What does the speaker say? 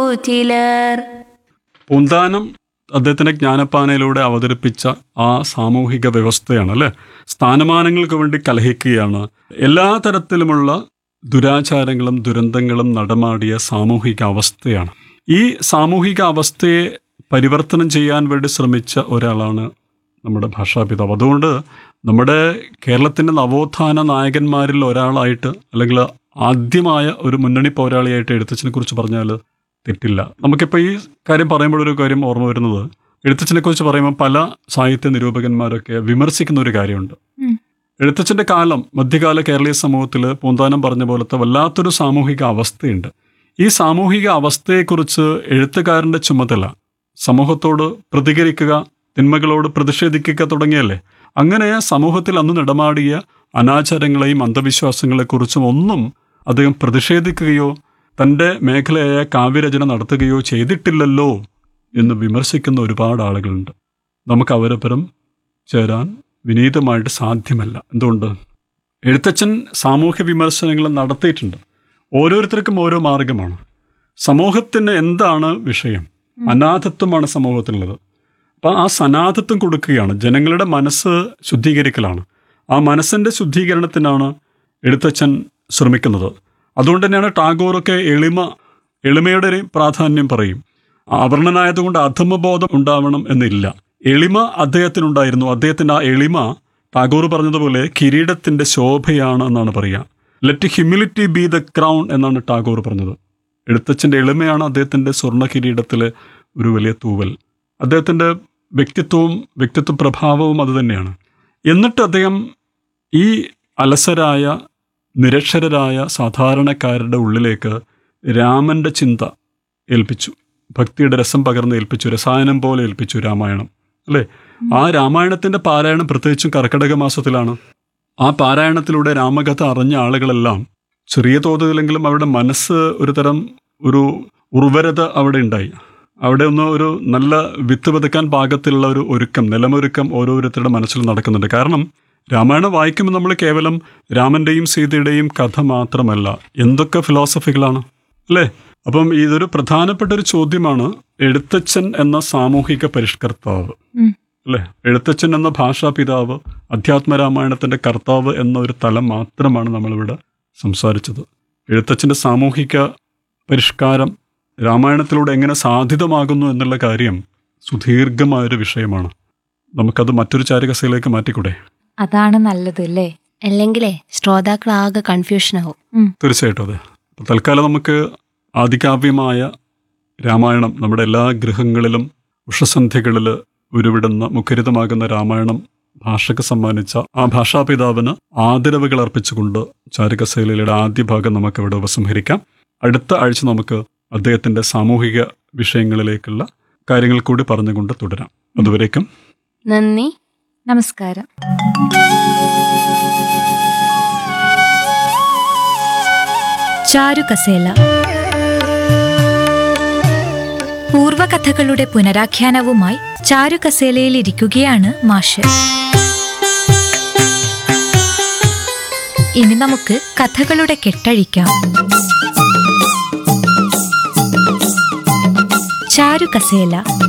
ചിലർ പൂന്താനം അദ്ദേഹത്തിന്റെ ജ്ഞാനപ്പാനയിലൂടെ അവതരിപ്പിച്ച ആ സാമൂഹിക വ്യവസ്ഥയാണ് അല്ലെ സ്ഥാനമാനങ്ങൾക്ക് വേണ്ടി കലഹിക്കുകയാണ് എല്ലാ തരത്തിലുമുള്ള ദുരാചാരങ്ങളും ദുരന്തങ്ങളും നടമാടിയ സാമൂഹിക അവസ്ഥയാണ് ഈ സാമൂഹിക അവസ്ഥയെ പരിവർത്തനം ചെയ്യാൻ വേണ്ടി ശ്രമിച്ച ഒരാളാണ് നമ്മുടെ ഭാഷാപിതാവ് അതുകൊണ്ട് നമ്മുടെ കേരളത്തിൻ്റെ നവോത്ഥാന നായകന്മാരിൽ ഒരാളായിട്ട് അല്ലെങ്കിൽ ആദ്യമായ ഒരു മുന്നണി പോരാളിയായിട്ട് എഴുത്തച്ഛനെ കുറിച്ച് പറഞ്ഞാൽ തെറ്റില്ല നമുക്കിപ്പോൾ ഈ കാര്യം പറയുമ്പോഴൊരു കാര്യം ഓർമ്മ വരുന്നത് എഴുത്തച്ഛനെ കുറിച്ച് പറയുമ്പോൾ പല സാഹിത്യ നിരൂപകന്മാരൊക്കെ വിമർശിക്കുന്ന ഒരു കാര്യമുണ്ട് ഉം. എഴുത്തച്ഛൻ്റെ കാലം മധ്യകാല കേരളീയ സമൂഹത്തിൽ പൂന്താനം പറഞ്ഞ പോലത്തെ വല്ലാത്തൊരു സാമൂഹിക അവസ്ഥയുണ്ട് ഈ സാമൂഹിക അവസ്ഥയെക്കുറിച്ച് എഴുത്തുകാരൻ്റെ ചുമതല സമൂഹത്തോട് പ്രതികരിക്കുക തിന്മകളോട് പ്രതിഷേധിക്കുക തുടങ്ങിയല്ലേ അങ്ങനെ സമൂഹത്തിൽ അന്ന് നടമാടിയ അനാചാരങ്ങളെയും അന്ധവിശ്വാസങ്ങളെക്കുറിച്ചും ഒന്നും അദ്ദേഹം പ്രതിഷേധിക്കുകയോ തൻ്റെ മേഖലയായ കാവ്യരചന നടത്തുകയോ ചെയ്തിട്ടില്ലല്ലോ എന്ന് വിമർശിക്കുന്ന ഒരുപാട് ആളുകളുണ്ട് നമുക്ക് അവരപ്പുറം ചേരാൻ വിനീതമായിട്ട് സാധ്യമല്ല എന്തുകൊണ്ട് എഴുത്തച്ഛൻ സാമൂഹ്യ വിമർശനങ്ങൾ നടത്തിയിട്ടുണ്ട് ഓരോരുത്തർക്കും ഓരോ മാർഗമാണ് സമൂഹത്തിന് എന്താണ് വിഷയം അനാഥത്വമാണ് സമൂഹത്തിനുള്ളത് അപ്പം ആ സനാഥത്വം കൊടുക്കുകയാണ് ജനങ്ങളുടെ മനസ്സ് ശുദ്ധീകരിക്കലാണ് ആ മനസ്സിൻ്റെ ശുദ്ധീകരണത്തിനാണ് എഴുത്തച്ഛൻ ശ്രമിക്കുന്നത് അതുകൊണ്ട് തന്നെയാണ് ടാഗോറൊക്കെ എളിമ എളിമയുടെ ഒരു പ്രാധാന്യം പറയും അവർണനായതുകൊണ്ട് അധമബോധം ഉണ്ടാവണം എന്നില്ല എളിമ അദ്ദേഹത്തിനുണ്ടായിരുന്നു അദ്ദേഹത്തിൻ്റെ ആ എളിമ ടാഗോർ പറഞ്ഞതുപോലെ കിരീടത്തിൻ്റെ ശോഭയാണ് എന്നാണ് പറയുക let humility be the crown എന്നാണ് ടാഗോർ പറഞ്ഞത് എഴുത്തച്ഛൻ്റെ എളിമയാണ് അദ്ദേഹത്തിൻ്റെ സ്വർണ്ണ കിരീടത്തിലെ ഒരു വലിയ തൂവൽ അദ്ദേഹത്തിൻ്റെ വ്യക്തിത്വവും വ്യക്തിത്വ പ്രഭാവവും അതുതന്നെയാണ് എന്നിട്ട് അദ്ദേഹം ഈ അലസരായ നിരക്ഷരരായ സാധാരണക്കാരുടെ ഉള്ളിലേക്ക് രാമന്റെ ചിന്ത ഏൽപ്പിച്ചു ഭക്തിയുടെ രസം പകർന്ന് ഏൽപ്പിച്ചു രസായനം പോലെ ഏൽപ്പിച്ചു രാമായണം അല്ലേ ആ രാമായണത്തിന്റെ പാരായണം പ്രത്യേകിച്ചും കർക്കിടക മാസത്തിലാണ് ആ പാരായണത്തിലൂടെ രാമകഥ അറിഞ്ഞ ആളുകളെല്ലാം ചെറിയ തോതിലെങ്കിലും അവരുടെ മനസ്സ് ഒരു തരം ഒരു ഉർവരത അവിടെ ഉണ്ടായി അവിടെ ഒന്ന് ഒരു നല്ല വിത്ത് വിതക്കാൻ പാകത്തിലുള്ള ഒരു ഒരുക്കം നിലമൊരുക്കം ഓരോരുത്തരുടെ മനസ്സിൽ നടക്കുന്നുണ്ട് കാരണം രാമായണം വായിക്കുമ്പോൾ നമ്മൾ കേവലം രാമന്റെയും സീതയുടെയും കഥ മാത്രമല്ല എന്തൊക്കെ ഫിലോസഫികളാണ് അല്ലേ അപ്പം ഇതൊരു പ്രധാനപ്പെട്ട ഒരു ചോദ്യമാണ് എഴുത്തച്ഛൻ എന്ന സാമൂഹിക പരിഷ്കർത്താവ് ഉം. അല്ലേ എഴുത്തച്ഛൻ എന്ന ഭാഷാപിതാവ് അധ്യാത്മരാമായണത്തിന്റെ കർത്താവ് എന്ന ഒരു തലം മാത്രമാണ് നമ്മളിവിടെ സംസാരിച്ചത് എഴുത്തച്ഛന്റെ സാമൂഹിക പരിഷ്കാരം രാമായണത്തിലൂടെ എങ്ങനെ സാധ്യതമാകുന്നു എന്നുള്ള കാര്യം സുദീർഘമായൊരു വിഷയമാണ് നമുക്കത് മറ്റൊരു ചാരികസയിലേക്ക് മാറ്റിക്കൂടെ അതാണ് നല്ലത് അല്ലേ അല്ലെങ്കിലേ ശ്രോതാക്കൾ ആകെ കൺഫ്യൂഷനാവും തീർച്ചയായിട്ടും അതെ അപ്പോൾ തൽക്കാലം നമുക്ക് ആദികാവ്യമായ രാമായണം നമ്മുടെ എല്ലാ ഗൃഹങ്ങളിലും ഉഷസന്ധ്യകളിൽ ഉരുവിടുന്ന മുഖരിതമാകുന്ന രാമായണം ഭാഷയ്ക്ക് സമ്മാനിച്ച ആ ഭാഷാപിതാവിന് ആദരവുകൾ അർപ്പിച്ചുകൊണ്ട് ചാരികശൈലിയുടെ ആദ്യ ഭാഗം നമുക്ക് ഇവിടെ ഉപസംഹരിക്കാം അടുത്ത ആഴ്ച നമുക്ക് അദ്ദേഹത്തിന്റെ സാമൂഹിക വിഷയങ്ങളിലേക്കുള്ള കാര്യങ്ങൾ കൂടി പറഞ്ഞുകൊണ്ട് തുടരാം അതുവരേക്കും നന്ദി നമസ്കാരം ചാരുകസേല പൂർവകഥകളുടെ പുനരാഖ്യാനവുമായി ചാരുകസേലയിൽ ഇരിക്കുകയാണ് മാഷ് ഇനി നമുക്ക് കഥകളുടെ കെട്ടഴിക്കാം ചാരുകസേല